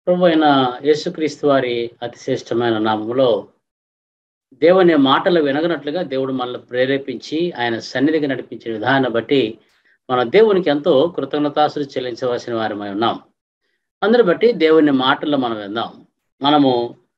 ప్రభు అయిన యేసుక్రీస్తు వారి అతిశ్రేష్టమైన నామములో దేవుని మాటలు వినగనట్లుగా దేవుడు మనల్ని ప్రేరేపించి ఆయన సన్నిధికి నడిపించిన విధానాన్ని బట్టి మన దేవునికి ఎంతో కృతజ్ఞతాసులు చెల్లించవలసిన వారమై ఉన్నాం అందుని బట్టి దేవుని మాటలు మనం విందాం మనము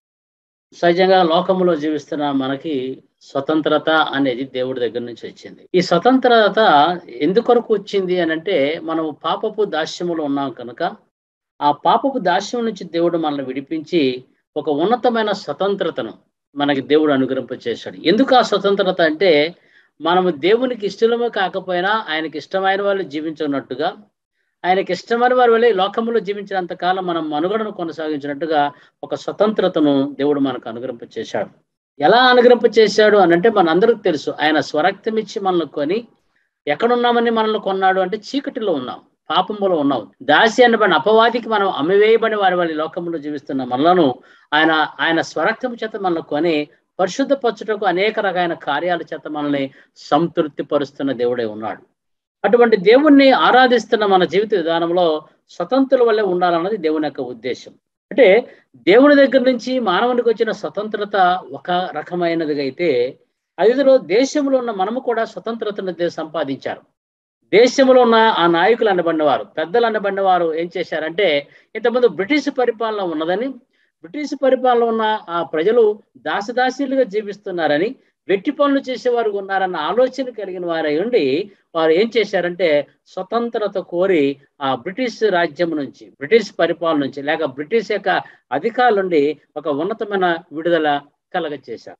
సహజంగా లోకములో జీవిస్తున్న మనకి స్వతంత్రత అనేది దేవుడి దగ్గర నుంచి వచ్చింది ఈ స్వతంత్రత ఎందుకొరకు వచ్చింది అని అంటే మనము పాపపు దాస్యములో ఉన్నాం కనుక ఆ పాపపు దాస్యం నుంచి దేవుడు మనల్ని విడిపించి ఒక ఉన్నతమైన స్వతంత్రతను మనకి దేవుడు అనుగ్రహింప చేశాడు ఎందుకు ఆ స్వతంత్రత అంటే మనము దేవునికి ఇష్టమే కాకపోయినా ఆయనకి ఇష్టమైన వాళ్ళు జీవించున్నట్టుగా ఆయనకి ఇష్టమైన వారి వల్ల లోకంలో జీవించినంత కాలం మనం మనుగడను కొనసాగించినట్టుగా ఒక స్వతంత్రతను దేవుడు మనకు అనుగ్రహింప చేశాడు ఎలా అనుగ్రహింప చేశాడు అని అంటే మనందరికి తెలుసు ఆయన స్వరక్తం ఇచ్చి మనల్ని కొని ఎక్కడున్నామని మనల్ని కొన్నాడు అంటే చీకటిలో ఉన్నాం పాపములో ఉన్నాం దాసి అనబడిన అపవాదికి మనం అమ్మివేయబడి వారి వారి లోకంలో జీవిస్తున్న మనలను ఆయన ఆయన స్వరక్తం చేత మనల్ని కొని పరిశుద్ధపరచుటకు అనేక రకమైన కార్యాల చేత మనల్ని సంతృప్తి పరుస్తున్న దేవుడే ఉన్నాడు అటువంటి దేవుణ్ణి ఆరాధిస్తున్న మన జీవిత విధానంలో స్వతంత్రుల వల్లే ఉండాలన్నది దేవుని యొక్క ఉద్దేశం అంటే దేవుని దగ్గర నుంచి మానవునికి వచ్చిన స్వతంత్రత ఒక రకమైనదిగా అయితే అదిలో దేశంలో ఉన్న మనము కూడా స్వతంత్రతను సంపాదించారు దేశంలో ఉన్న ఆ నాయకులు అనబడిన వారు పెద్దలు అనబడిన వారు ఏం చేశారంటే ఇంతకుముందు బ్రిటిష్ పరిపాలన ఉన్నదని బ్రిటిష్ పరిపాలన ఉన్న ఆ ప్రజలు దాసదాసీలుగా జీవిస్తున్నారని వెట్టి పనులు చేసేవారు ఉన్నారన్న ఆలోచన కలిగిన వారై ఉండి వారు ఏం చేశారంటే స్వతంత్రత కోరి ఆ బ్రిటిష్ రాజ్యం నుంచి బ్రిటిష్ పరిపాలన నుంచి లేక బ్రిటిష్ యొక్క అధికారుల నుండి ఒక ఉన్నతమైన విడుదల కలగ చేశారు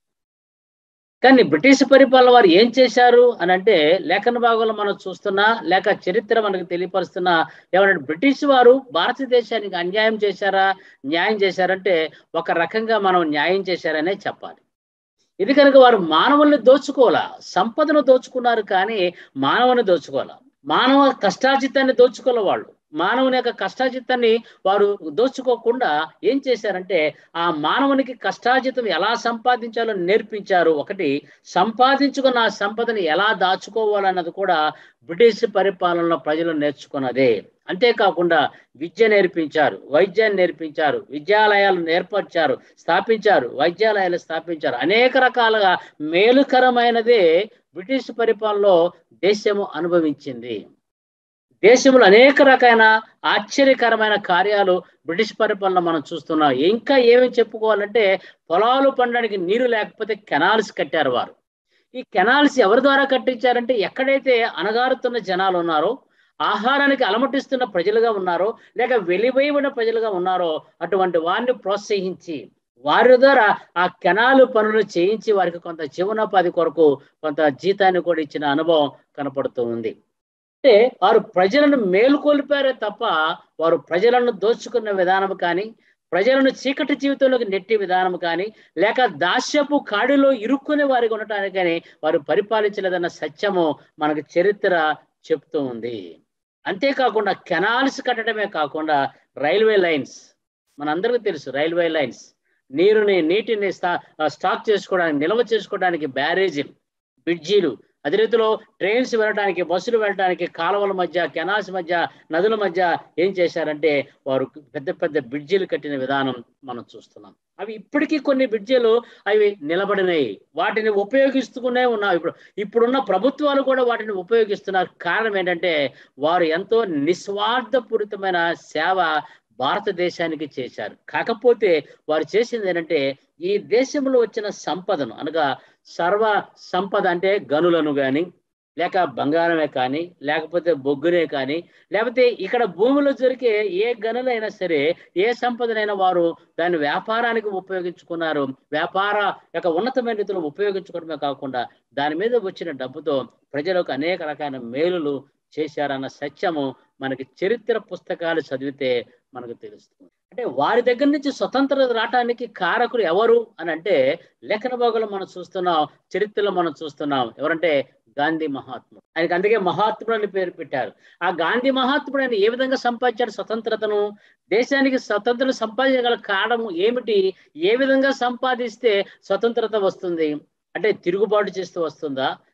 కానీ బ్రిటిష్ పరిపాలన వారు ఏం చేశారు అని అంటే లేఖన భాగంలో మనం చూస్తున్నా లేక చరిత్ర మనకు తెలియపరుస్తున్నా ఏమంటే బ్రిటిష్ వారు భారతదేశానికి అన్యాయం చేశారా న్యాయం చేశారంటే ఒక రకంగా మనం న్యాయం చేశారనే చెప్పాలి ఇది కనుక వారు మానవుల్ని దోచుకోవాలా సంపదను దోచుకున్నారు కానీ మానవుని దోచుకోవాలా మానవ కష్టాజితాన్ని దోచుకోలే వాళ్ళు మానవుని యొక్క కష్టాజితాన్ని వారు దోచుకోకుండా ఏం చేశారంటే ఆ మానవునికి కష్టాజితం ఎలా సంపాదించాలో నేర్పించారు ఒకటి సంపాదించుకున్న ఆ సంపదని ఎలా దాచుకోవాలన్నది కూడా బ్రిటిష్ పరిపాలనలో ప్రజలు నేర్చుకున్నదే అంతేకాకుండా విద్య నేర్పించారు వైద్యాన్ని నేర్పించారు విద్యాలయాలు నేర్పరిచారు స్థాపించారు వైద్యాలయాలు స్థాపించారు అనేక రకాలుగా మేలుకరమైనదే బ్రిటిష్ పరిపాలనలో దేశము అనుభవించింది దేశంలో అనేక రకమైన ఆశ్చర్యకరమైన కార్యాలు బ్రిటిష్ పరిపాలన మనం చూస్తున్నాం ఇంకా ఏమేమి చెప్పుకోవాలంటే పొలాలు పండడానికి నీరు లేకపోతే కెనాల్స్ కట్టారు వారు ఈ కెనాల్స్ ఎవరి ద్వారా కట్టించారంటే ఎక్కడైతే అనగారుతున్న జనాలు ఉన్నారో ఆహారానికి అలమటిస్తున్న ప్రజలుగా ఉన్నారో లేక వెలివేయబడిన ప్రజలుగా ఉన్నారో అటువంటి వారిని ప్రోత్సహించి వారి ద్వారా ఆ కెనాలు పనులు చేయించి వారికి కొంత జీవనోపాధి కొరకు కొంత జీతాన్ని కూడా ఇచ్చిన అనుభవం కనపడుతూ ఉంది అంటే వారు ప్రజలను మేలుకొల్పారే తప్ప వారు ప్రజలను దోచుకున్న విధానం కానీ ప్రజలను చీకటి జీవితంలోకి నెట్టే విధానం కానీ లేక దాస్యపు కాడిలో ఇరుక్కునే వారికి ఉండటానికి కానీ వారు పరిపాలించలేదన్న సత్యము మనకు చరిత్ర చెప్తూ ఉంది అంతేకాకుండా కెనాల్స్ కట్టడమే కాకుండా రైల్వే లైన్స్ మనందరికీ తెలుసు రైల్వే లైన్స్ నీరుని నీటిని స్టాక్ చేసుకోవడానికి నిల్వ చేసుకోవడానికి బ్యారేజీలు బ్రిడ్జీలు అదే రీతిలో ట్రైన్స్ వెళ్ళడానికి బస్సులు వెళ్ళడానికి కాలువల మధ్య కెనాల్స్ మధ్య నదుల మధ్య ఏం చేశారంటే వారు పెద్ద పెద్ద బ్రిడ్జీలు కట్టిన విధానం మనం చూస్తున్నాం అవి ఇప్పటికీ కొన్ని బ్రిడ్జీలు అవి నిలబడినాయి వాటిని ఉపయోగిస్తూనే ఉన్నాం ఇప్పుడు ఇప్పుడున్న ప్రభుత్వాలు కూడా వాటిని ఉపయోగిస్తున్నారు కారణం ఏంటంటే వారు ఎంతో నిస్వార్థపూరితమైన సేవ భారతదేశానికి చేశారు కాకపోతే వారు చేసింది ఏంటంటే ఈ దేశంలో వచ్చిన సంపదను అనగా సర్వ సంపద అంటే గనులను కానీ లేక బంగారమే కానీ లేకపోతే బొగ్గునే కానీ లేకపోతే ఇక్కడ భూమిలో దొరికే ఏ గనులైనా సరే ఏ సంపదనైనా వారు దాన్ని వ్యాపారానికి ఉపయోగించుకున్నారు వ్యాపార యొక్క ఉన్నతమైన రీతిలో ఉపయోగించుకోవడమే కాకుండా దాని మీద వచ్చిన డబ్బుతో ప్రజలకు అనేక రకాల మేలులు చేశారన్న సత్యము మనకి చరిత్ర పుస్తకాలు చదివితే మనకు తెలుస్తుంది అంటే వారి దగ్గర నుంచి స్వతంత్రత రావడానికి కారకులు ఎవరు అని అంటే లేఖన భాగంలో మనం చూస్తున్నాం చరిత్రలో మనం చూస్తున్నాం ఎవరంటే గాంధీ మహాత్ముడు ఆయనకి అందుకే మహాత్ముడు అని పేరు పెట్టారు ఆ గాంధీ మహాత్ముడు ఆయన ఏ విధంగా సంపాదించాడు స్వతంత్రతను దేశానికి స్వతంత్రత సంపాదించగల కారణం ఏమిటి ఏ విధంగా సంపాదిస్తే స్వతంత్రత వస్తుంది అంటే తిరుగుబాటు చేస్తూ వస్తుందా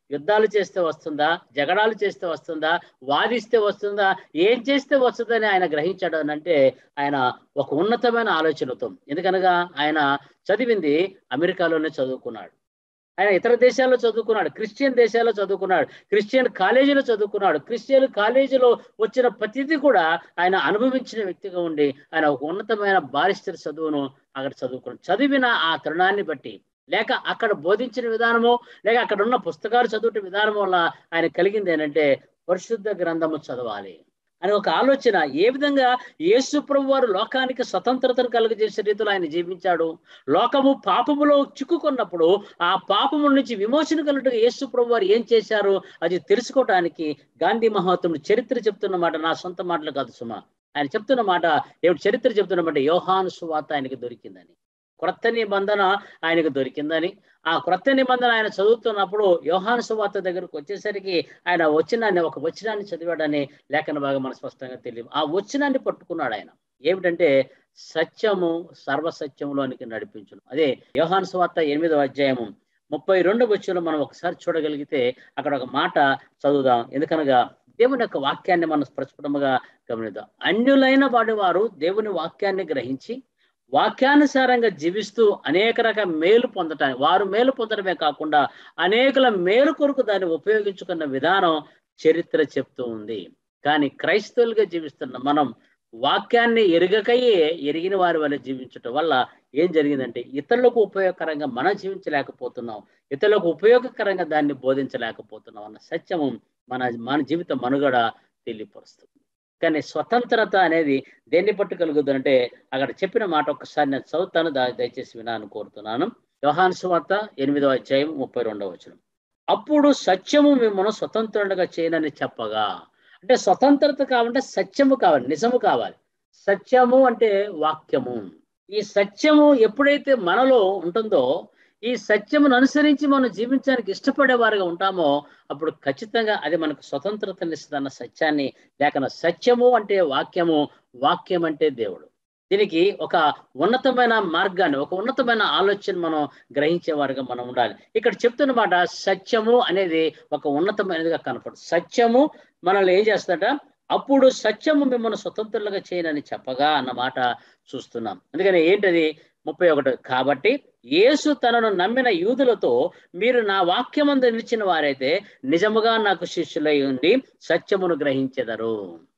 యుద్ధాలు చేస్తే వస్తుందా జగడాలు చేస్తే వస్తుందా వాదిస్తే వస్తుందా ఏం చేస్తే వస్తుందని ఆయన గ్రహించాడు అని అంటే ఆయన ఒక ఉన్నతమైన ఆలోచనతో ఎందుకనగా ఆయన చదివింది అమెరికాలోనే చదువుకున్నాడు ఆయన ఇతర దేశాల్లో చదువుకున్నాడు క్రిస్టియన్ దేశాల్లో చదువుకున్నాడు క్రిస్టియన్ కాలేజీలో చదువుకున్నాడు క్రిస్టియన్ కాలేజీలో వచ్చిన ప్రతిదీ కూడా ఆయన అనుభవించిన వ్యక్తిగా ఉండి ఆయన ఒక ఉన్నతమైన బారిస్టర్ చదువును అక్కడ చదువుకున్నాడు చదివిన ఆ తరుణాన్ని బట్టి లేక అక్కడ బోధించిన విధానము లేక అక్కడ ఉన్న పుస్తకాలు చదువుట విధానం వల్ల ఆయన కలిగింది ఏంటంటే పరిశుద్ధ గ్రంథము చదవాలి అని ఒక ఆలోచన ఏ విధంగా యేసు ప్రభు వారు లోకానికి స్వతంత్రతను కలుగజేసే రీతిలో ఆయన జీవించాడు లోకము పాపములో చిక్కుకున్నప్పుడు ఆ పాపము నుంచి విమోచన కలుగుటకు యేసు ప్రభు వారు ఏం చేశారు అది తెలుసుకోవటానికి గాంధీ మహాత్ముడు చరిత్ర చెప్తున్న మాట నా సొంత మాటలు కాదు సుమా ఆయన చెప్తున్న మాట ఏమిటి చరిత్ర చెప్తున్న మాట యోహాను సువార్త ఆయనకి దొరికిందని క్రొత్త నిబంధన ఆయనకు దొరికిందని ఆ క్రొత్త నిబంధన ఆయన చదువుతున్నప్పుడు యోహాను సువార్త దగ్గరకు వచ్చేసరికి ఆయన వచ్చినాన్ని ఒక వచనాన్ని చదివాడని లేఖన బాగా మన స్పష్టంగా తెలియదు ఆ వచనాన్ని పట్టుకున్నాడు ఆయన ఏమిటంటే సత్యము సర్వసత్యంలోనికి నడిపించును అదే యోహాను సువార్త ఎనిమిదవ అధ్యాయము ముప్పై రెండు వచ్చులో మనం ఒకసారి చూడగలిగితే అక్కడ ఒక మాట చదువుదాం ఎందుకనగా దేవుని యొక్క వాక్యాన్ని మనం ప్రస్ఫుటముగా గమనిద్దాం అన్యులైన వాడి వారు దేవుని వాక్యాన్ని గ్రహించి వాక్యానుసారంగా జీవిస్తూ అనేక రకాల మేలు పొందటానికి వారు మేలు పొందడమే కాకుండా అనేకుల మేలు కొరకు దాన్ని ఉపయోగించుకున్న విధానం చరిత్ర చెప్తూ ఉంది కానీ క్రైస్తవులుగా జీవిస్తున్న మనం వాక్యాన్ని ఎరగకయే ఎరిగిన వారి వల్ల జీవించటం వల్ల ఏం జరిగిందంటే ఇతరులకు ఉపయోగకరంగా మనం జీవించలేకపోతున్నాం ఇతరులకు ఉపయోగకరంగా దాన్ని బోధించలేకపోతున్నాం అన్న సత్యము మన మన జీవిత మనుగడ తెలియపరుస్తుంది కానీ స్వతంత్రత అనేది దేన్ని పట్టు కలుగుతుందంటే అక్కడ చెప్పిన మాట ఒక్కసారి నేను చదువుతాను దా దయచేసి వినాలని కోరుతున్నాను యోహాను సువార్త ఎనిమిదవ అధ్యాయం ముప్పై రెండవ వచనం అప్పుడు సత్యము మిమ్మల్ని స్వతంత్రులుగా చేయనని చెప్పగా అంటే స్వతంత్రత కావాలంటే సత్యము కావాలి నిజము కావాలి సత్యము అంటే వాక్యము ఈ సత్యము ఎప్పుడైతే మనలో ఉంటుందో ఈ సత్యమును అనుసరించి మనం జీవించడానికి ఇష్టపడే వారుగా ఉంటామో అప్పుడు ఖచ్చితంగా అది మనకు స్వతంత్రతనిస్తుందన్న సత్యాన్ని లేకన సత్యము అంటే వాక్యము వాక్యం అంటే దేవుడు దీనికి ఒక ఉన్నతమైన మార్గాన్ని ఒక ఉన్నతమైన ఆలోచన మనం గ్రహించే వారుగా మనం ఉండాలి ఇక్కడ చెప్తున్న మాట సత్యము అనేది ఒక ఉన్నతమైనదిగా కనపడు సత్యము మనల్ని ఏం చేస్తాడ అప్పుడు సత్యము మిమ్మల్ని స్వతంత్రులుగా చేయనని చెప్పగా అన్న మాట చూస్తున్నాం అందుకని ఏంటది ముప్పై ఒకటి కాబట్టి యేసు తనను నమ్మిన యూదులతో మీరు నా వాక్యమందు నిలిచిన వారైతే నిజముగా నాకు శిష్యులై ఉండి సత్యమును గ్రహించెదరు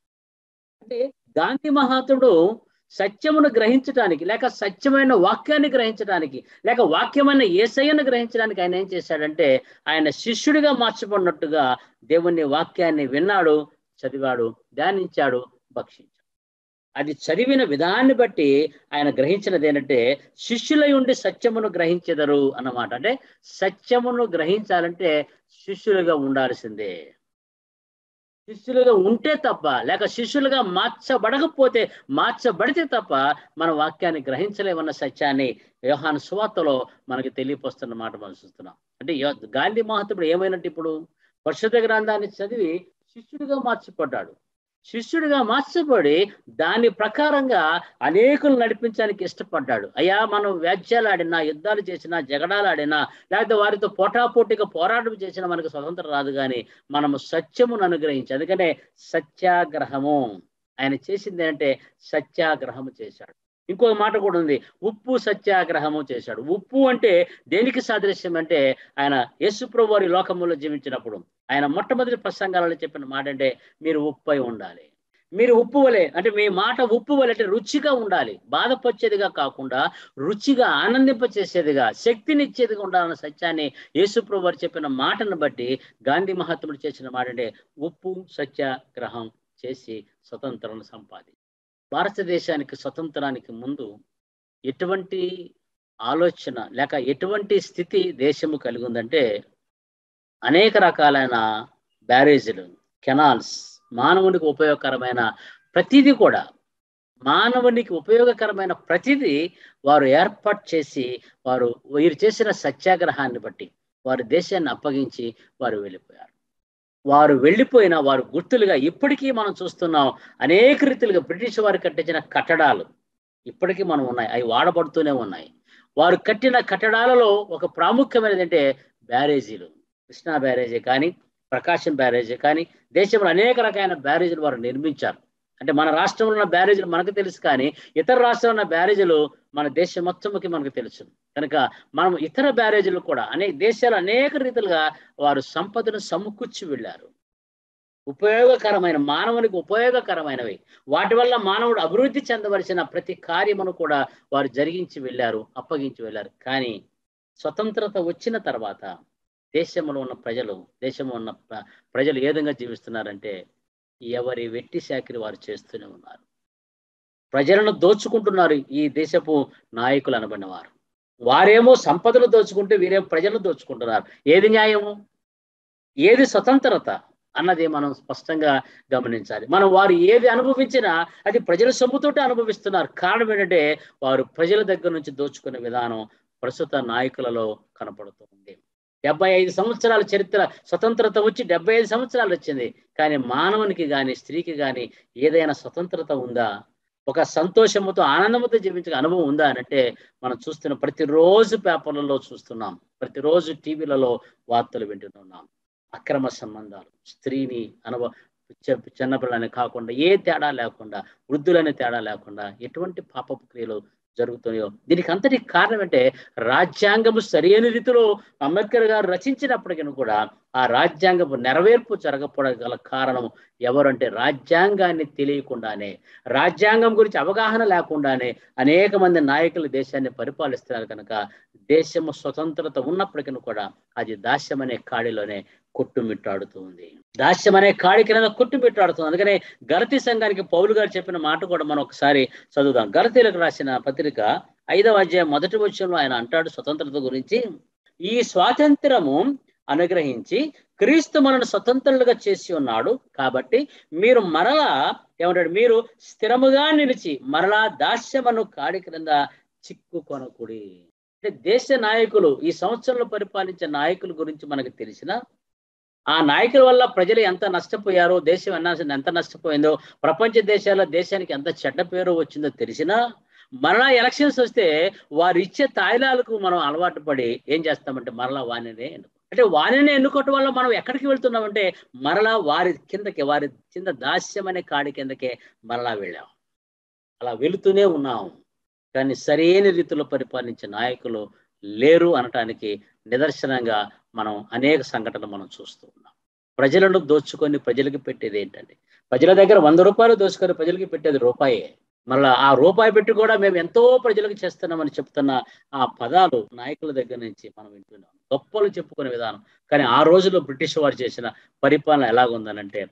అంటే గాంధీ మహాత్ముడు సత్యమును గ్రహించడానికి లేక సత్యమైన వాక్యాన్ని గ్రహించడానికి లేక వాక్యమైన ఏసయ్యను గ్రహించడానికి ఆయన ఏం చేశాడంటే ఆయన శిష్యుడిగా మార్చబడినట్టుగా దేవుని వాక్యాన్ని విన్నాడు చదివాడు ధ్యానించాడు భక్షించాడు అది చదివిన విధాన్ని బట్టి ఆయన గ్రహించినది ఏంటంటే శిష్యులై ఉండి సత్యమును గ్రహించెదరు అన్నమాట అంటే సత్యమును గ్రహించాలంటే శిష్యులుగా ఉండాల్సిందే శిష్యులుగా ఉంటే తప్ప లేక శిష్యులుగా మార్చబడకపోతే మార్చబడితే తప్ప మన వాక్యాన్ని గ్రహించలేమన్న సత్యాన్ని వ్యవహాన సువార్తలో మనకి తెలియపస్తున్న మాట మనం చూస్తున్నాం అంటే గాంధీ మహాత్ముడు ఏమైనట్టు ఇప్పుడు పరిశుద్ధ గ్రంథాన్ని చదివి శిష్యుడిగా మార్చబడ్డాడు శిష్యుడిగా మార్చబడి దాని ప్రకారంగా అనేకులు నడిపించడానికి ఇష్టపడ్డాడు అయ్యా మనం వ్యాజ్యాలు ఆడినా యుద్ధాలు చేసినా జగడాలు ఆడినా లేకపోతే వారితో పోటాపోటీగా పోరాటం చేసినా మనకు స్వతంత్రం రాదు కానీ మనము సత్యమును అనుగ్రహించి అందుకనే సత్యాగ్రహము ఆయన చేసింది ఏంటంటే సత్యాగ్రహము చేశాడు ఇంకొక మాట కూడా ఉంది ఉప్పు సత్యాగ్రహము చేశాడు ఉప్పు అంటే దేనికి సాదృశ్యం అంటే ఆయన యేసుప్రభు వారి లోకములో జీవించినప్పుడు ఆయన మొట్టమొదటి ప్రసంగాలలో చెప్పిన మాట అంటే మీరు ఉప్పై ఉండాలి మీరు ఉప్పు వలె అంటే మీ మాట ఉప్పు వలె అంటే రుచిగా ఉండాలి బాధపరిచేదిగా కాకుండా రుచిగా ఆనందింపచేసేదిగా శక్తినిచ్చేదిగా ఉండాలన్న సత్యాన్ని యేసుప్రభు వారు చెప్పిన మాటను బట్టి గాంధీ మహాత్ముడు చేసిన మాట అంటే ఉప్పు సత్యాగ్రహం చేసి స్వతంత్రం సంపాది భారతదేశానికి స్వతంత్రానికి ముందు ఎటువంటి ఆలోచన లేక ఎటువంటి స్థితి దేశము కలిగి ఉందంటే అనేక రకాలైన బ్యారేజీలు కెనాల్స్ మానవునికి ఉపయోగకరమైన ప్రతిదీ కూడా మానవునికి ఉపయోగకరమైన ప్రతిదీ వారు ఏర్పాటు చేసి వారు వీరు చేసిన సత్యాగ్రహాన్ని బట్టి వారి దేశాన్ని అప్పగించి వారు వెళ్ళిపోయారు వారు వెళ్ళిపోయిన వారు గుర్తులుగా ఇప్పటికీ మనం చూస్తున్నాం అనేక రీతిలుగా బ్రిటిష్ వారు కట్టించిన కట్టడాలు ఇప్పటికీ మనం ఉన్నాయి అవి వాడబడుతూనే ఉన్నాయి వారు కట్టిన కట్టడాలలో ఒక ప్రాముఖ్యమైనది అంటే బ్యారేజీలు కృష్ణా బ్యారేజీ కానీ ప్రకాశం బ్యారేజీ కానీ దేశంలో అనేక రకాల బ్యారేజీలు వారు నిర్మించారు అంటే మన రాష్ట్రంలో ఉన్న బ్యారేజీలు మనకు తెలుసు కానీ ఇతర రాష్ట్రంలో ఉన్న బ్యారేజీలు మన దేశం మొత్తంకి మనకు తెలుసు కనుక మనం ఇతర బ్యారేజీలు కూడా అనేక దేశాలు అనేక రీతిలుగా వారు సంపదను సమకూర్చి వెళ్ళారు ఉపయోగకరమైన మానవునికి ఉపయోగకరమైనవి వాటి వల్ల మానవుడు అభివృద్ధి చెందవలసిన ప్రతి కార్యమును కూడా వారు జరిగించి వెళ్ళారు అప్పగించి వెళ్ళారు కానీ స్వతంత్రత వచ్చిన తర్వాత దేశంలో ఉన్న ప్రజలు దేశంలో ఉన్న ప్రజలు ఏ విధంగా జీవిస్తున్నారంటే ఎవరి వెట్టి శాఖరి వారు చేస్తూనే ఉన్నారు ప్రజలను దోచుకుంటున్నారు ఈ దేశపు నాయకులు అనబడిన వారు వారేమో సంపదలు దోచుకుంటే వీరేమో ప్రజలు దోచుకుంటున్నారు ఏది న్యాయము ఏది స్వతంత్రత అన్నది మనం స్పష్టంగా గమనించాలి మనం వారు ఏది అనుభవించినా అది ప్రజల సొమ్ముతోటి అనుభవిస్తున్నారు కారణం ఏంటంటే వారు ప్రజల దగ్గర నుంచి దోచుకునే విధానం ప్రస్తుత నాయకులలో కనపడుతుంది డెబ్బై ఐదు సంవత్సరాల చరిత్ర స్వతంత్రత వచ్చి డెబ్బై ఐదు సంవత్సరాలు వచ్చింది కానీ మానవునికి కానీ స్త్రీకి కానీ ఏదైనా స్వతంత్రత ఉందా ఒక సంతోషముతో ఆనందంతో జీవించే అనుభవం ఉందా అంటే మనం చూస్తున్న ప్రతిరోజు పేపర్లలో చూస్తున్నాం ప్రతిరోజు టీవీలలో వార్తలు వింటున్నాం అక్రమ సంబంధాలు స్త్రీని అనుభవ చిన్నపిల్లని కాకుండా ఏ తేడా లేకుండా వృద్ధులనే తేడా లేకుండా ఎటువంటి పాపపు క్రియలు జరుగుతున్నాయో దీనికి అంతటి కారణం అంటే రాజ్యాంగము సరైన రీతిలో అంబేద్కర్ గారు రచించినప్పటికీ కూడా ఆ రాజ్యాంగము నెరవేర్పు జరగకపోవడం గల కారణం ఎవరంటే రాజ్యాంగాన్ని తెలియకుండానే రాజ్యాంగం గురించి అవగాహన లేకుండానే అనేక మంది నాయకులు దేశాన్ని పరిపాలిస్తున్నారు కనుక దేశము స్వతంత్రత ఉన్నప్పటికీ కూడా అది దాస్యం అనే కాడిలోనే కొట్టుమిట్టాడుతూ ఉంది దాస్యం అనే కాడి కింద కొట్టుమిట్టాడుతుంది అందుకనే గలతీ సంఘానికి పౌలు గారు చెప్పిన మాట కూడా మనం ఒకసారి చదువుదాం గలతీలకు రాసిన పత్రిక ఐదవ అధ్యాయం మొదటి వచ్చంలో ఆయన అంటాడు స్వతంత్రత గురించి ఈ స్వాతంత్రము అనుగ్రహించి క్రీస్తు మనను స్వతంత్రులుగా చేసి ఉన్నాడు కాబట్టి మీరు మరలా ఏమంటాడు మీరు స్థిరముగా నిలిచి మరలా దాస్యమను కాడి క్రింద చిక్కుకొనకుడి అంటే దేశ నాయకులు ఈ సంవత్సరంలో పరిపాలించే నాయకుల గురించి మనకు తెలిసిన ఆ నాయకుల వల్ల ప్రజలు ఎంత నష్టపోయారో దేశం ఎన్న ఎంత నష్టపోయిందో ప్రపంచ దేశాల్లో దేశానికి ఎంత చెడ్డ పేరు వచ్చిందో తెలిసినా మరలా ఎలక్షన్స్ వస్తే వారు ఇచ్చే తాయిలాలకు మనం అలవాటు పడి ఏం చేస్తామంటే మరలా వాణినే ఎన్నుకో అంటే వాణిని ఎన్నుకోవటం వల్ల మనం ఎక్కడికి వెళ్తున్నామంటే మరలా వారి కిందకి వారి కింద దాస్యం అనే కాడి కిందకే మరలా వెళ్ళాం అలా వెళుతూనే ఉన్నాం కానీ సరైన రీతిలో పరిపాలించే నాయకులు లేరు అనటానికి నిదర్శనంగా మనం అనేక సంఘటనలు మనం చూస్తూ ఉన్నాం ప్రజలను దోచుకొని ప్రజలకి పెట్టేది ఏంటండి ప్రజల దగ్గర వంద రూపాయలు దోచుకొని ప్రజలకి పెట్టేది రూపాయే మళ్ళా ఆ రూపాయి పెట్టి కూడా మేము ఎంతో ప్రజలకు చేస్తున్నామని చెప్తున్న ఆ పదాలు నాయకుల దగ్గర నుంచి మనం వింటున్నాం గొప్పలు చెప్పుకునే విధానం కానీ ఆ రోజుల్లో బ్రిటిష్ వారు చేసిన పరిపాలన ఎలాగుందనంటే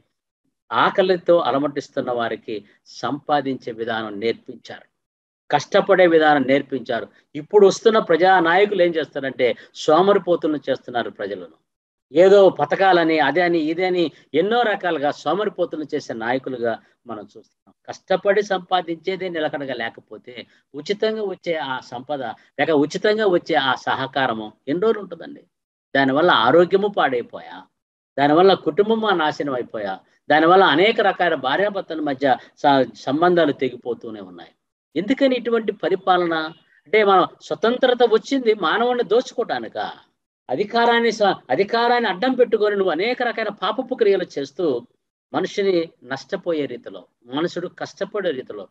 ఆకలితో అలమటిస్తున్న వారికి సంపాదించే విధానం నేర్పించారు కష్టపడే విధానం నేర్పించారు ఇప్పుడు వస్తున్న ప్రజా నాయకులు ఏం చేస్తారంటే సోమరిపోతులను చేస్తున్నారు ప్రజలను ఏదో పథకాలని అదే అని ఇదే అని ఎన్నో రకాలుగా సోమరిపోతులను చేసే నాయకులుగా మనం చూస్తున్నాం కష్టపడి సంపాదించేదే నిలకడగా లేకపోతే ఉచితంగా వచ్చే ఆ సంపద లేక ఉచితంగా వచ్చే ఆ సహకారము ఎన్ని రోజులు ఉంటుందండి దానివల్ల ఆరోగ్యము పాడైపోయా దానివల్ల కుటుంబం నాశనం అయిపోయా దానివల్ల అనేక రకాల భార్యాభర్తల మధ్య సంబంధాలు తెగిపోతూనే ఉన్నాయి ఎందుకని ఇటువంటి పరిపాలన అంటే మనం స్వతంత్రత వచ్చింది మానవుడిని దోచుకోవటానిక అధికారాన్ని అధికారాన్ని అడ్డం పెట్టుకొని నువ్వు అనేక రకాల పాపపు క్రియలు చేస్తూ మనుషుని నష్టపోయే రీతిలో మనుషుడు కష్టపడే రీతిలో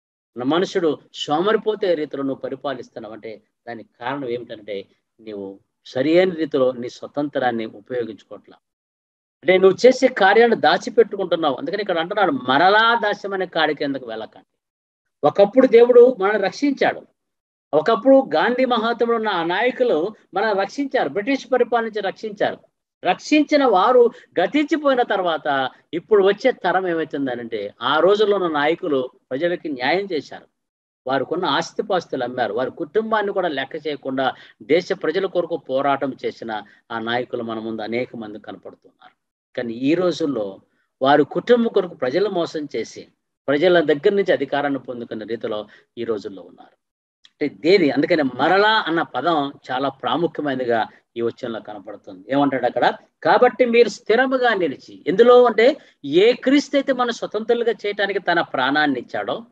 మనుషుడు సోమరిపోతే రీతిలో నువ్వు పరిపాలిస్తున్నావు అంటే దానికి కారణం ఏమిటంటే నీవు సరియైన రీతిలో నీ స్వతంత్రాన్ని ఉపయోగించుకోవట్లా అంటే నువ్వు చేసే కార్యాన్ని దాచిపెట్టుకుంటున్నావు అందుకని ఇక్కడ అంటున్నాడు మరలా దాస్యం అనే కాడి కిందకు వెళ్ళకండి ఒకప్పుడు దేవుడు మనల్ని రక్షించాడు ఒకప్పుడు గాంధీ మహాత్ముడు ఉన్న ఆ నాయకులు మనం రక్షించారు బ్రిటిష్ పరిపాలించి రక్షించారు రక్షించిన వారు గతించిపోయిన తర్వాత ఇప్పుడు వచ్చే తరం ఏమవుతుందనంటే ఆ రోజుల్లో ఉన్న నాయకులు ప్రజలకి న్యాయం చేశారు వారికున్న ఆస్తిపాస్తులు అమ్మారు వారి కుటుంబాన్ని కూడా లెక్క చేయకుండా దేశ ప్రజల కొరకు పోరాటం చేసిన ఆ నాయకులు మన ముందు అనేక మంది కనపడుతున్నారు కానీ ఈ రోజుల్లో వారి కుటుంబం కొరకు ప్రజలు మోసం చేసి ప్రజల దగ్గర నుంచి అధికారాన్ని పొందుకున్న రీతిలో ఈ రోజుల్లో ఉన్నారు అంటే దేని అందుకని మరలా అన్న పదం చాలా ప్రాముఖ్యమైనదిగా ఈ వచ్చంలో కనపడుతుంది ఏమంటాడు అక్కడ కాబట్టి మీరు స్థిరముగా నిలిచి ఎందులో అంటే ఏ క్రీస్తు అయితే మన స్వతంత్రులుగా చేయటానికి తన ప్రాణాన్ని ఇచ్చాడో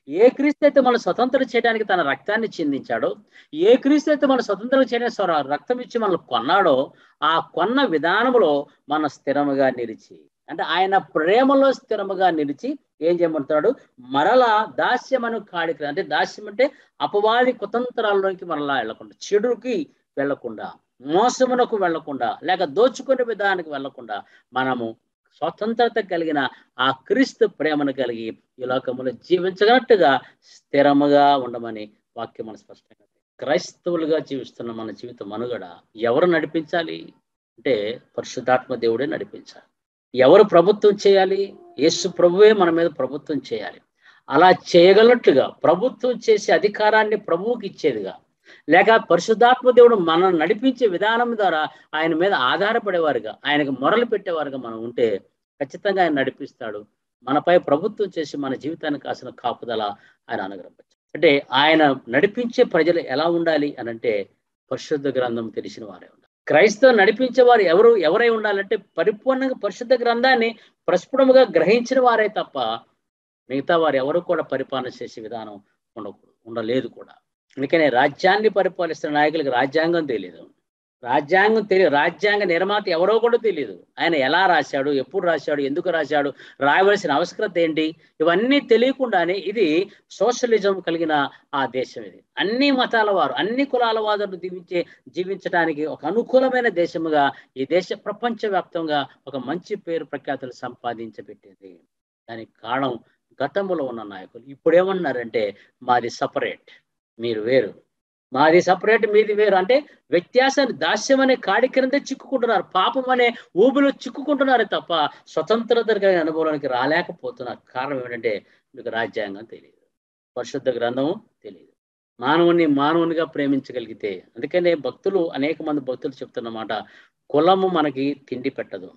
ఏ క్రీస్తు అయితే మనం స్వతంత్రం చేయడానికి తన రక్తాన్ని చిందించాడో ఏ క్రీస్తు అయితే మనం స్వతంత్రం చేయడానికి స్వ- రక్తం ఇచ్చి మనల్ని కొన్నాడో ఆ కొన్న విధానంలో మన స్థిరముగా నిలిచి అంటే ఆయన ప్రేమలో స్థిరముగా నిలిచి ఏం చేయమంటున్నాడు మరలా దాస్యమను కాడికి అంటే దాస్యం అంటే అపవాది కుతంత్రాల్లోకి మరలా వెళ్లకుండా చెడుకి వెళ్లకుండా మోసమునకు వెళ్లకుండా లేక దోచుకునే విధానానికి వెళ్లకుండా మనము స్వతంత్రత కలిగిన ఆ క్రీస్తు ప్రేమను కలిగి ఈ లోకములో జీవించగలట్టుగా స్థిరముగా ఉండమని వాక్యం మన స్పష్టంగా క్రైస్తవులుగా జీవిస్తున్న మన జీవిత మనుగడ ఎవరు నడిపించాలి అంటే పరిశుద్ధాత్మ దేవుడే నడిపించాలి ఎవరు ప్రభుత్వం చేయాలి యేసు ప్రభువే మన మీద ప్రభుత్వం చేయాలి అలా చేయగలట్టుగా ప్రభుత్వం చేసే అధికారాన్ని ప్రభువుకి ఇచ్చేదిగా లేక పరిశుద్ధాత్మ దేవుడు మనల్ని నడిపించే విధానం ద్వారా ఆయన మీద ఆధారపడేవారుగా ఆయనకు మొరలు పెట్టేవారుగా మనం ఉంటే ఖచ్చితంగా ఆయన నడిపిస్తాడు మనపై ప్రభుత్వం చేసి మన జీవితానికి కాసిన కాపుదల ఆయన అనుగ్రహించు అంటే ఆయన నడిపించే ప్రజలు ఎలా ఉండాలి అని అంటే పరిశుద్ధ గ్రంథం తెలిసిన వారే ఉండాలి క్రైస్తవ నడిపించే వారు ఎవరు ఎవరై ఉండాలంటే పరిపూర్ణంగా పరిశుద్ధ గ్రంథాన్ని ప్రస్ఫుటముగా గ్రహించిన వారే తప్ప మిగతా వారు ఎవరు కూడా పరిపాలన చేసే విధానం ఉండకూడదు ఉండలేదు కూడా అందుకనే రాజ్యాన్ని పరిపాలిస్తున్న నాయకులకు రాజ్యాంగం తెలియదు రాజ్యాంగం తెలియదు రాజ్యాంగ నిర్మాత ఎవరో కూడా తెలియదు ఆయన ఎలా రాశాడు ఎప్పుడు రాశాడు ఎందుకు రాశాడు రాయవలసిన అవసరత ఏంటి ఇవన్నీ తెలియకుండానే ఇది సోషలిజం కలిగిన ఆ దేశం ఇది అన్ని మతాల వారు అన్ని కులాల వారు జీవించే జీవించడానికి ఒక అనుకూలమైన దేశముగా ఈ దేశ ప్రపంచవ్యాప్తంగా ఒక మంచి పేరు ప్రఖ్యాతులు సంపాదించబెట్టింది దానికి కారణం గతంలో ఉన్న నాయకులు ఇప్పుడు ఏమన్నారంటే మాది సపరేట్ మీరు వేరు మాది సపరేట్ మీది వేరు అంటే వ్యత్యాసాన్ని దాస్యం అనే కాడి కింద చిక్కుకుంటున్నారు పాపం అనే ఊబిలో చిక్కుకుంటున్నారు తప్ప స్వతంత్రత కలిగిన అనుభవానికి రాలేకపోతున్నారు కారణం ఏంటంటే మీకు రాజ్యాంగం తెలియదు పరిశుద్ధ గ్రంథము తెలియదు మానవుని మానవునిగా ప్రేమించగలిగితే అందుకనే భక్తులు అనేక మంది భక్తులు చెప్తున్నమాట కులము మనకి తిండి పెట్టదు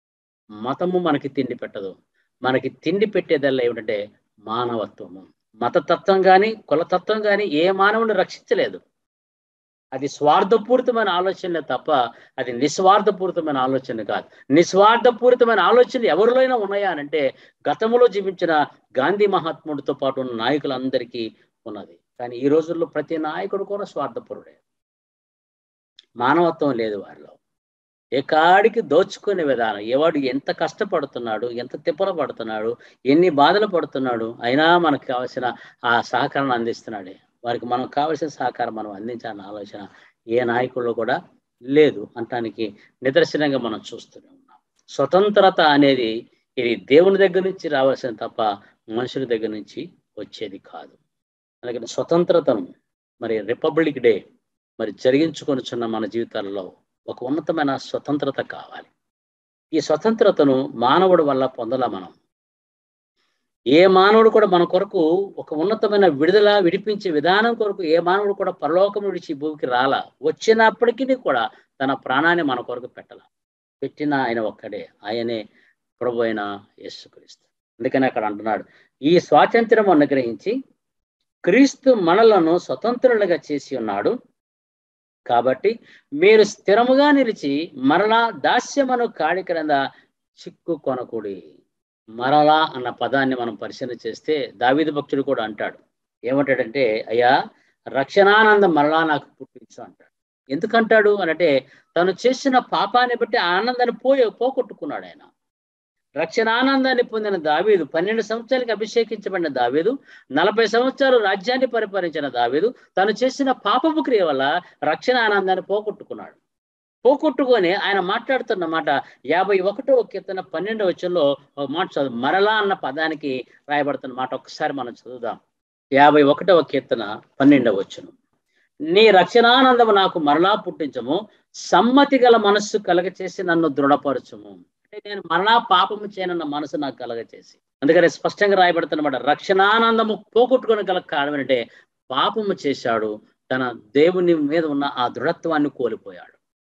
మతము మనకి తిండి పెట్టదు మనకి తిండి పెట్టేదల్లా ఏమిటంటే మానవత్వము మతతత్వం కానీ కులతత్వం కానీ ఏ మానవుని రక్షించలేదు అది స్వార్థపూరితమైన ఆలోచనలే తప్ప అది నిస్వార్థపూరితమైన ఆలోచన కాదు నిస్వార్థపూరితమైన ఆలోచనలు ఎవరిలోనైనా ఉన్నాయా అంటే గతంలో జీవించిన గాంధీ మహాత్ముడితో పాటు ఉన్న నాయకులందరికీ ఉన్నది కానీ ఈ రోజుల్లో ప్రతి నాయకుడు కూడా స్వార్థపరుడే మానవత్వం లేదు వారిలో ఏ కాడికి దోచుకునే విధానం ఎవడు ఎంత కష్టపడుతున్నాడు ఎంత తిప్పలు పడుతున్నాడు ఎన్ని బాధలు పడుతున్నాడు అయినా మనకు కావాల్సిన ఆ సహకారాన్ని అందిస్తున్నాడే వారికి మనం కావాల్సిన సహకారం మనం అందించాలన్న ఆలోచన ఏ నాయకుల్లో కూడా లేదు అంటానికి నిదర్శనంగా మనం చూస్తూనే ఉన్నాం స్వతంత్రత అనేది ఇది దేవుని దగ్గర నుంచి రావాల్సిన తప్ప మనుషుల దగ్గర నుంచి వచ్చేది కాదు అందుకని స్వతంత్రతను మరి రిపబ్లిక్ డే మరి జరిగించుకొనిచున్న మన జీవితాలలో ఒక ఉన్నతమైన స్వతంత్రత కావాలి ఈ స్వతంత్రతను మానవుడి వల్ల పొందలా మనం ఏ మానవుడు కూడా మన కొరకు ఒక ఉన్నతమైన విడుదల విడిపించే విధానం కొరకు ఏ మానవుడు కూడా పరలోకం విడిచి భూమికి రాలా వచ్చినప్పటికీ కూడా తన ప్రాణాన్ని మన కొరకు పెట్టాల పెట్టిన ఆయన ఒక్కడే ఆయనే ప్రభు అయిన యేసుక్రీస్తు అందుకని అక్కడ అంటున్నాడు ఈ స్వాతంత్రం అనుగ్రహించి క్రీస్తు మనలను స్వతంత్రులుగా చేసి ఉన్నాడు కాబట్టి మీరు స్థిరముగా నిలిచి మరలా దాస్యమను కాడి క్రింద చిక్కు కొనకుడి మరలా అన్న పదాన్ని మనం పరిశీలన చేస్తే దావిద భక్తుడు కూడా అంటాడు ఏమంటాడంటే అయ్యా రక్షణానందం మరలా నాకు పుట్టించు అంటాడు ఎందుకంటాడు అనంటే తను చేసిన పాపాన్ని బట్టి ఆనందాన్ని పోయి పోగొట్టుకున్నాడు ఆయన రక్షణ ఆనందాన్ని పొందిన దావీదు పన్నెండు సంవత్సరాలకి అభిషేకించబడిన దావీదు నలభై సంవత్సరాలు రాజ్యాన్ని పరిపాలించిన దావీదు తను చేసిన పాపపు క్రియ వల్ల రక్షణ ఆనందాన్ని పోగొట్టుకున్నాడు పోగొట్టుకొని ఆయన మాట్లాడుతున్న మాట యాభై ఒకటో కీర్తన పన్నెండవ వచ్చంలో ఒక మాట చదువు మరలా అన్న పదానికి రాయబడుతున్న మాట ఒకసారి మనం చదువుదాం యాభై ఒకటవ కీర్తన పన్నెండవ వచ్చును నీ రక్షణానందము నాకు మరలా పుట్టించము సమ్మతి గల మనస్సు కలగచేసి నన్ను దృఢపరచుము అంటే నేను మరలా పాపము చేయనన్న మనసు నాకు కలగచేసి అందుకని స్పష్టంగా రాయబడుతున్నమాట రక్షణానందము పోగొట్టుకుని గల కారణం అంటే పాపము చేశాడు తన దేవుని మీద ఉన్న ఆ దృఢత్వాన్ని కోల్పోయాడు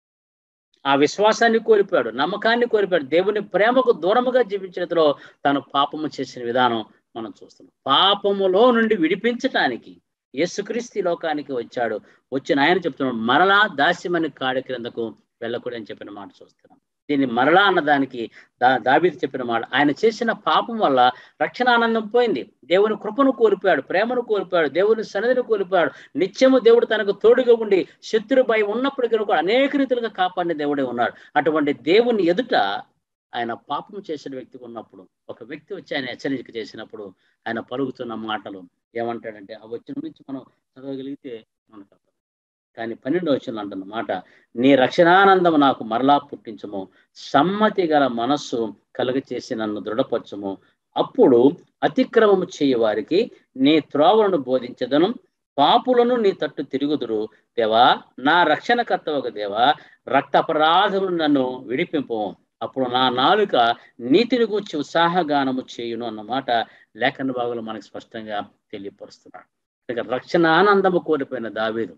ఆ విశ్వాసాన్ని కోల్పోయాడు నమ్మకాన్ని కోల్పోయాడు దేవుని ప్రేమకు దూరముగా జీవించినలో తను పాపము చేసిన విధానం మనం చూస్తున్నాం పాపములో నుండి విడిపించటానికి యేసుక్రీస్తు లోకానికి వచ్చాడు వచ్చిన ఆయన చెప్తున్నాడు మరలా దాస్యమని కాడి క్రిందకు వెళ్ళకూడదని చెప్పిన మాట చూస్తున్నాం దీన్ని మరలా అన్నదానికి దా దాబీది చెప్పిన మాట ఆయన చేసిన పాపం వల్ల రక్షణ ఆనందం పోయింది దేవుని కృపను కోల్పోయాడు ప్రేమను కోల్పోయాడు దేవుని సన్నిధిని కోల్పోయాడు నిత్యము దేవుడు తనకు తోడుగా ఉండి శత్రు భయం ఉన్నప్పటికీ కూడా అనేక రీతిలుగా కాపాడిన దేవుడే ఉన్నాడు అటువంటి దేవుని ఎదుట ఆయన పాపం చేసిన వ్యక్తి ఉన్నప్పుడు ఒక వ్యక్తి వచ్చి ఆయన హెచ్చరిక చేసినప్పుడు ఆయన పలుకుతున్న మాటలు ఏమంటాడంటే ఆ వచ్చిన నుంచి మనం చదవగలిగితే మనకు అర్థం. కానీ పన్నెండు వచ్చిన అంటున్న మాట నీ రక్షణానందము నాకు మరలా పుట్టించము సమ్మతి గల మనస్సు కలుగచేసి నన్ను దృఢపరచము అప్పుడు అతిక్రమము చేయ వారికి నీ త్రోవలను బోధించదను పాపులను నీ తట్టు తిరుగుదురు దేవా నా రక్షణకర్త ఒక దేవా రక్త అపరాధములు నన్ను విడిపింపు అప్పుడు నా నాలుక నీతిని గూర్చి ఉత్సాహగానము చేయును అన్నమాట లేఖన భాగంలో మనకు స్పష్టంగా తెలియపరుస్తున్నాడు ఇక రక్షణ ఆనందము కోల్పోయిన దావీదు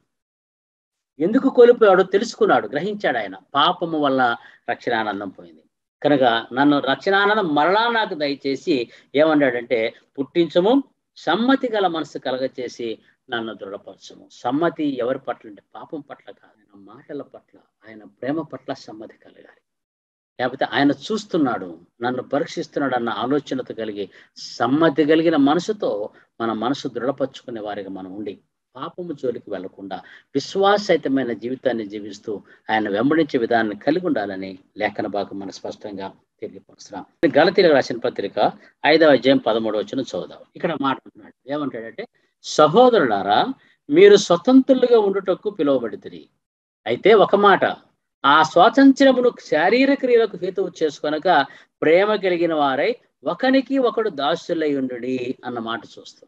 ఎందుకు కోల్పోయాడో తెలుసుకున్నాడు గ్రహించాడు ఆయన పాపము వల్ల రక్షణ ఆనందం పోయింది కనుక నన్ను రక్షణానందం మరలా నాకు దయచేసి ఏమన్నాడంటే పుట్టించము సమ్మతి గల మనసు కలగచేసి నన్ను దృఢపరచము సమ్మతి ఎవరి పట్ల అంటే పాపం పట్ల కాదు ఆయన మాటల పట్ల ఆయన ప్రేమ పట్ల సమ్మతి కలగాలి లేకపోతే ఆయన చూస్తున్నాడు నన్ను పరీక్షిస్తున్నాడు అన్న ఆలోచనతో కలిగి సమ్మతి కలిగిన మనసుతో మన మనసు దృఢపరుచుకునే వారిగా మనం ఉండి పాపము జోలికి వెళ్లకుండా విశ్వాసహితమైన జీవితాన్ని జీవిస్తూ ఆయన వెంబడించే విధానాన్ని కలిగి ఉండాలని లేఖన భాగం మనం స్పష్టంగా తెలియపరుస్తున్నాం గలతీలకు రాసిన పత్రిక ఐదవ అధ్యాయం పదమూడు వచ్చిన చదువుదాం ఇక్కడ మాట అంటున్నాడు ఏమంటాడంటే సహోదరులారా మీరు స్వతంత్రులుగా ఉండుటకు పిలువబడితిరి అయితే ఒక మాట ఆ స్వాతంత్ర్యమును శారీరక క్రియలకు హేతువు చేసుకొనక ప్రేమ కలిగిన వారై ఒకనికి ఒకడు దాసులై ఉండు అన్న మాట చూస్తాం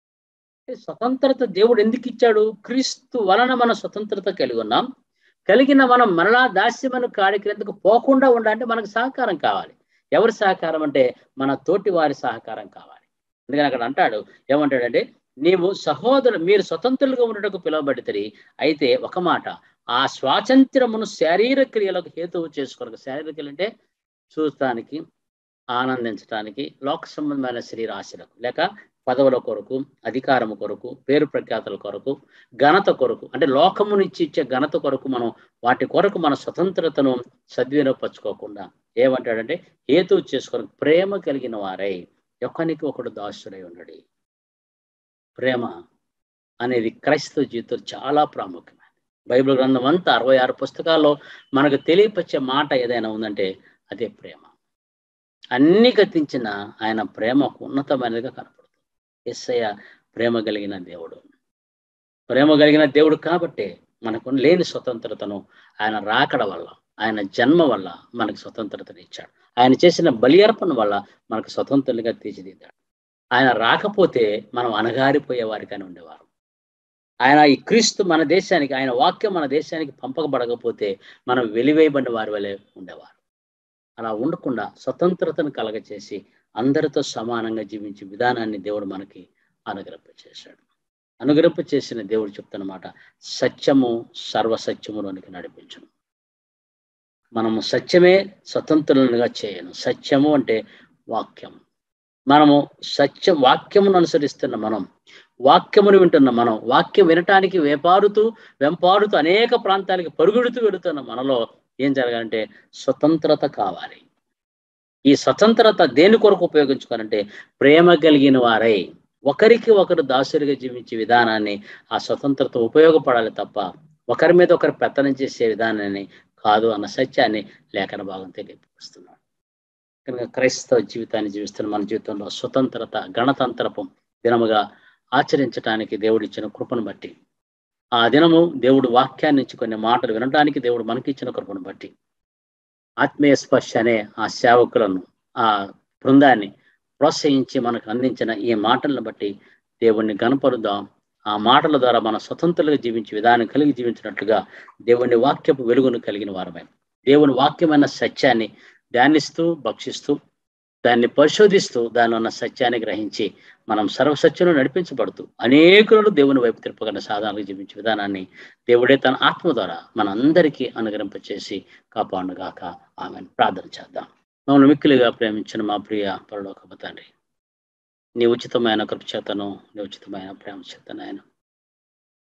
స్వతంత్రత దేవుడు ఎందుకు ఇచ్చాడు క్రీస్తు వలన మన స్వతంత్రత కలిగి ఉన్నాం కలిగిన మనం మరలా దాస్యమను కాడికి పోకుండా ఉండాలంటే మనకు సహకారం కావాలి ఎవరి సహకారం అంటే మన తోటి వారి సహకారం కావాలి అందుకని అక్కడ అంటాడు ఏమంటాడంటే నీవు సహోదరు మీరు స్వతంత్రులుగా ఉండటకు పిలువబడితే అయితే ఒక మాట ఆ స్వాతంత్రమును శారీరక క్రియలకు హేతువు చేసుకోరు శారీరక క్రియలు అంటే చూడటానికి ఆనందించడానికి లోక సంబంధమైన శరీరాశలకు లేక పదవుల కొరకు అధికారము కొరకు పేరు ప్రఖ్యాతుల కొరకు ఘనత కొరకు అంటే లోకమునిచ్చి ఇచ్చే ఘనత కొరకు మనం వాటి కొరకు మన స్వతంత్రతను సద్వినియోగపరచుకోకుండా ఏమంటాడంటే హేతువు చేసుకొని ప్రేమ కలిగిన వారై ఒకనికి ఒకడు దాసుడై ఉండడి ప్రేమ అనేది క్రైస్తవ జీవితం చాలా ప్రాముఖ్యమైనది బైబిల్ గ్రంథం అంతా అరవై ఆరు పుస్తకాల్లో మనకు తెలియపరిచే మాట ఏదైనా ఉందంటే అదే ప్రేమ అన్ని గతించిన ఆయన ప్రేమకు ఉన్నతమైనదిగా కనపడుతుంది ఎస్ఐయ ప్రేమ కలిగిన దేవుడు ప్రేమ కలిగిన దేవుడు కాబట్టే మనకు లేని స్వతంత్రతను ఆయన రాకడ వల్ల ఆయన జన్మ వల్ల మనకు స్వతంత్రతను ఇచ్చాడు ఆయన చేసిన బలియర్పణ వల్ల మనకు స్వతంత్రులుగా తీర్చిదిద్దాడు ఆయన రాకపోతే మనం అనగారిపోయే వారికని ఉండేవారు ఆయన ఈ క్రీస్తు మన దేశానికి ఆయన వాక్యం మన దేశానికి పంపకబడకపోతే మనం వెలివేయబడిన వారి వలె ఉండేవారు అలా ఉండకుండా స్వతంత్రతను కలగచేసి అందరితో సమానంగా జీవించే విధానాన్ని దేవుడు మనకి అనుగ్రహ చేశాడు అనుగ్రహ చేసిన దేవుడు చెప్తున్నమాట సత్యము సర్వసత్యములోనికి నడిపించను మనము సత్యమే స్వతంత్రులుగా చేయను సత్యము అంటే వాక్యం మనము సత్య వాక్యమును అనుసరిస్తున్న మనం వాక్యమును వింటున్న మనం వాక్యం వినటానికి వేపారుతూ వెంపారుతూ అనేక ప్రాంతాలకి పరుగుడుతూ వెళుతున్న మనలో ఏం జరగాలంటే స్వతంత్రత కావాలి ఈ స్వతంత్రత దేని కొరకు ఉపయోగించుకోవాలంటే ప్రేమ కలిగిన వారై ఒకరికి ఒకరు దాసులుగా జీవించే విధానాన్ని ఆ స్వతంత్రత ఉపయోగపడాలి తప్ప ఒకరి మీద ఒకరు పెత్తనం చేసే విధానాన్ని కాదు అన్న సత్యాన్ని లేఖన భాగం తెలియపరుస్తున్నాడు కనుక క్రైస్తవ జీవితాన్ని జీవిస్తున్న మన జీవితంలో స్వతంత్రత గణతంత్రపు దినముగా ఆచరించడానికి దేవుడు ఇచ్చిన కృపను బట్టి ఆ దినము దేవుడు వాక్యాన్ని నుంచి కొన్ని మాటలు వినడానికి దేవుడు మనకి ఇచ్చిన కృపను బట్టి ఆత్మీయ స్పర్శ అనే ఆ సేవకులను ఆ బృందాన్ని ప్రోత్సహించి మనకు అందించిన ఈ మాటలను బట్టి దేవుణ్ణి గనపరుద్దాం ఆ మాటల ద్వారా మన స్వతంత్రులుగా జీవించే విధానం కలిగి జీవించినట్లుగా దేవుని వాక్యపు వెలుగును కలిగిన వారమే దేవుని వాక్యమైన సత్యాన్ని ధ్యానిస్తూ భక్షిస్తూ దాన్ని పరిశోధిస్తూ దాని ఉన్న సత్యాన్ని గ్రహించి మనం సర్వసత్యంలో నడిపించబడుతూ అనేకులను దేవుని వైపు తిరపగల సాధనలు జీవించే విధానాన్ని దేవుడే తన ఆత్మ ద్వారా మనందరికీ అనుగ్రహింపచేసి కాపాడుగాక ఆమెను ప్రార్థన చేద్దాం మమ్మల్ని మిక్కిలిగా ప్రేమించిన మా ప్రియ పరలోకపు తండ్రి నీ ఉచితమైన కృప చేతను నీ ఉచితమైన ప్రేమ చేతను ఆయన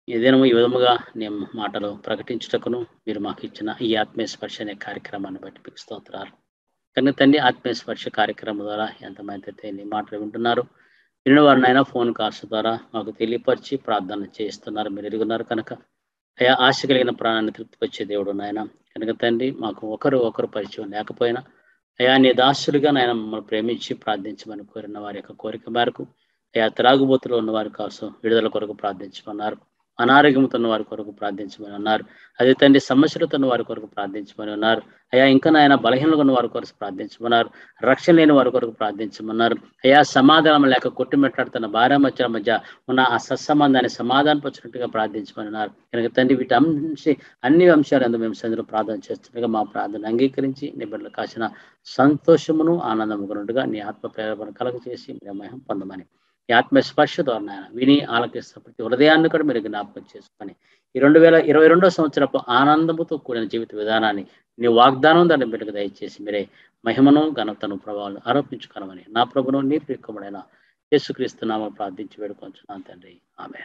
ఈ దినము ఈ విధముగా నేను మాటలు ప్రకటించుటకును మీరు మాకు ఇచ్చిన ఈ ఆత్మీయ స్పర్శ అనే కార్యక్రమాన్ని బట్టి మీకు స్తోత్రాలు కనుక తండ్రి ఆత్మీయ స్పర్శ కార్యక్రమం ద్వారా ఎంతమంది అయితే నీ మాటలు వింటున్నారు విన్న వారినైనా ఫోన్ కాల్స్ ద్వారా మాకు తెలియపరిచి ప్రార్థన చేస్తున్నారు మీరు ఎరుగున్నారు కనుక అయా ఆశ కలిగిన ప్రాణాన్ని తృప్తిపరిచే దేవుడు నాయన కనుక తండ్రి మాకు ఒకరు ఒకరు పరిచయం లేకపోయినా అయా నీ దాసులుగా నాయన మమ్మల్ని ప్రేమించి ప్రార్థించమని కోరిన వారి యొక్క కోరిక మేరకు అయా త్రాగుబోతులో ఉన్న వారి కోసం విడుదల కొరకు ప్రార్థించమన్నారు అనారోగ్యంతో ఉన్న వారి కొరకు ప్రార్థించమని అన్నారు అదే తండ్రి సమస్యలతో ఉన్న వారి కొరకు ప్రార్థించమని ఉన్నారు అయా ఇంకా నాయన బలహీనగా ఉన్న వారి కొరకు ప్రార్థించమన్నారు రక్షణ లేని వారి కొరకు ప్రార్థించమన్నారు అయా సమాధానం లేక కొట్టుమెట్లాడుతున్న భార్య మధ్య మధ్య ఉన్న ఆ సత్సంబంధాన్ని సమాధానపరిచినట్టుగా ప్రార్థించమన్నారు కనుక తండ్రి వీటి అంశి అన్ని అంశాలు ఎందుకు మేము సందులో ప్రార్థన చేస్తుండగా మా ప్రార్థన అంగీకరించి నిబిడలు కాసిన సంతోషమును ఆనందముగా నీ ఆత్మ ప్రేరణ కలగ చేసి మీరు మహిమ పొందమని ఈ ఆత్మ స్పర్శ ద్వారా నాయన విని ఆలకిస్తున్న ప్రతి హృదయాన్ని కూడా మీరు జ్ఞాపకం చేసుకొని ఈ రెండు వేల ఇరవై రెండో సంవత్సరపు ఆనందముతో కూడిన జీవిత విధానాన్ని నీ వాగ్దానం దాన్ని బిడ్డకు దయచేసి మీరే మహిమను ఘనతను ప్రభావాలు ఆరోపించుకోనమని నా ప్రభును నీ ప్రియకముడైన యేసుక్రీస్తునామా ప్రార్థించి వేడుకొంచున్నాను తండ్రి ఆమె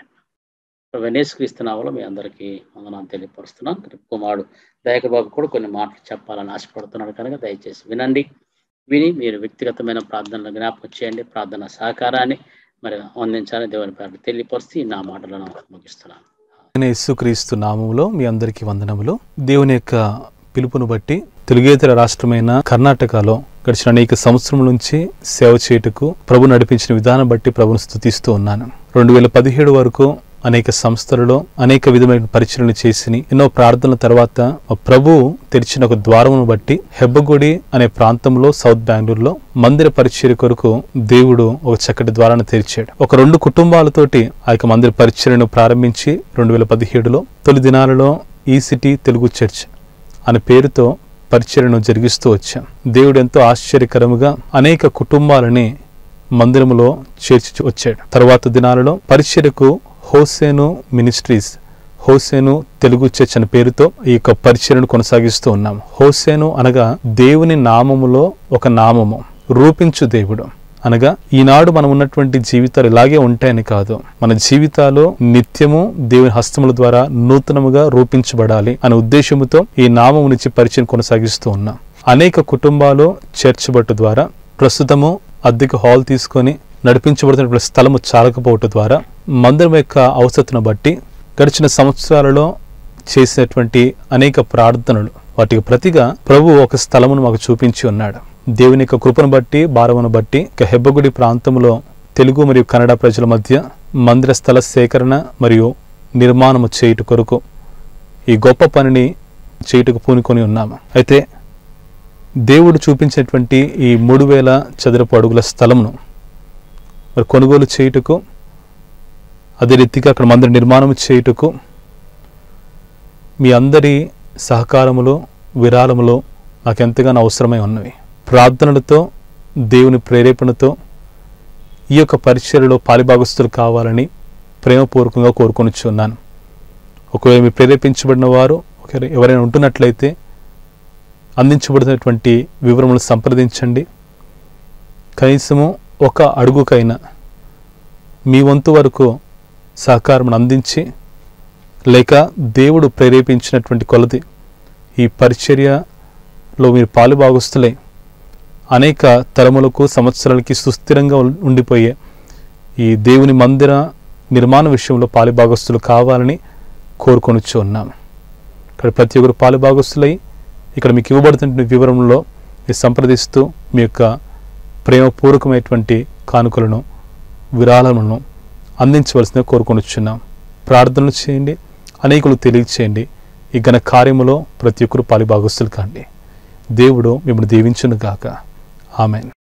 క్రీస్తునామలో మీ అందరికీ వందనాలు తెలియపరుస్తున్నాను కుమారుడు దయాకర్ బాబు కూడా కొన్ని మాటలు చెప్పాలని ఆశపడుతున్నాడు కనుక దయచేసి వినండి విని మీరు వ్యక్తిగతమైన ప్రార్థనలు జ్ఞాపకం చేయండి ప్రార్థన సహకారాన్ని మరి అందించాలని దేవుని పేరు తెలియపరుస్తూ నా మాటలను ముగిస్తున్నాను నేను యేసుక్రీస్తు నామములో మీ అందరికీ వందనములు దేవుని యొక్క పిలుపును బట్టి తెలుగేతర రాష్ట్రమైన కర్ణాటకలో గడిచిన అనేక సంవత్సరం నుంచి సేవ చేయుటకు ప్రభు నడిపించిన విధానం బట్టి ప్రభును స్థుతిస్తూ ఉన్నాను రెండు వేల పదిహేడు వరకు అనేక సంస్థలలో అనేక విధమైన పరిచయలు చేసి ఎన్నో ప్రార్థనల తర్వాత మా ప్రభు తెరిచిన ఒక ద్వారమును బట్టి హెబ్బగుడి అనే ప్రాంతంలో సౌత్ బెంగళూరులో మందిర పరిచర్య కొరకు దేవుడు ఒక చక్కటి ద్వారాన్ని తెరిచాడు ఒక రెండు కుటుంబాలతోటి ఆ యొక్క మందిర పరిచర్యను ప్రారంభించి రెండు వేల పదిహేడులో తొలి దినాలలో ఈ సిటీ తెలుగు చర్చ్ అనే పేరుతో పరిచర్యను జరిగిస్తూ వచ్చాం దేవుడు ఎంతో ఆశ్చర్యకరముగా అనేక కుటుంబాలని మందిరములో చేర్చి వచ్చాడు తర్వాత దినాలలో పరిచర్యకు Hosanna ministries Hosanna Telugu church అనే పేరుతో ఈ యొక్క పరిచర్యను కొనసాగిస్తూ ఉన్నాం హోసేను అనగా దేవుని నామములో ఒక నామము రూపించు దేవుడు అనగా ఈనాడు మనం ఉన్నటువంటి జీవితాలు ఇలాగే ఉంటాయని కాదు మన జీవితాలు నిత్యము దేవుని హస్తముల ద్వారా నూతనముగా రూపించబడాలి అనే ఉద్దేశముతో ఈ నామము నుంచి పరిచయం కొనసాగిస్తూ ఉన్నాం అనేక కుటుంబాలు చర్చ్ బట్టు ద్వారా ప్రస్తుతము అద్దెకు హాల్ తీసుకొని నడిపించబడుతున్న స్థలము చాలకపోవటం ద్వారా మందిరం యొక్క అవసరతను బట్టి గడిచిన సంవత్సరాలలో చేసినటువంటి అనేక ప్రార్థనలు వాటికి ప్రతిగా ప్రభు ఒక స్థలమును మాకు చూపించి ఉన్నాడు దేవుని యొక్క కృపను బట్టి భారమును బట్టి ఇక హెబ్బగుడి ప్రాంతంలో తెలుగు మరియు కన్నడ ప్రజల మధ్య మందిర స్థల సేకరణ మరియు నిర్మాణము చేయుట కొరకు ఈ గొప్ప పనిని చేయుటకు పూనుకొని ఉన్నాము అయితే దేవుడు చూపించినటువంటి ఈ మూడు వేల చదరపు అడుగుల స్థలమును మరి కొనుగోలు చేయుటకు అదే రీతిగా అక్కడ మందిర నిర్మాణం చేయుటకు మీ అందరి సహకారములో విరాళములో నాకు ఎంతగానో అవసరమై ఉన్నవి ప్రార్థనలతో దేవుని ప్రేరేపణతో ఈ యొక్క పరిచర్యలో పాలిభాగస్తులు కావాలని ప్రేమపూర్వకంగా కోరుకొనిచున్నాను ఒకవేళ మీరు ప్రేరేపించబడిన వారు ఒకవేళ ఎవరైనా ఉంటున్నట్లయితే అందించబడినటువంటి వివరములు సంప్రదించండి కనీసము ఒక అడుగుకైనా మీ వంతు వరకు సహకారం అందించి లేక దేవుడు ప్రేరేపించినటువంటి కొలది ఈ పరిచర్యలో మీరు పాలుభాగస్తులై అనేక తరములకు సంవత్సరాలకి సుస్థిరంగా ఉం- ఉండిపోయే ఈ దేవుని మందిర నిర్మాణ విషయంలో పాలుభాగస్తులు కావాలని కోరుకొనిచ్చు ఉన్నాము ఇక్కడ ప్రతి ఒక్కరు పాలుభాగస్తులై ఇక్కడ మీకు ఇవ్వబడుతున్న వివరంలో మీరు సంప్రదిస్తూ మీ యొక్క ప్రేమపూర్వకమైనటువంటి కానుకలను విరాళములను అందించవలసిందిగా కోరుకొనిచున్నాం ప్రార్థనలు చేయండి అనేకులు తెలియచేయండి ఈ ఘన కార్యములో ప్రతి ఒక్కరు పాలిభాగస్తులు కాండి దేవుడు మిమ్మల్ని దీవించును గాక ఆమెన్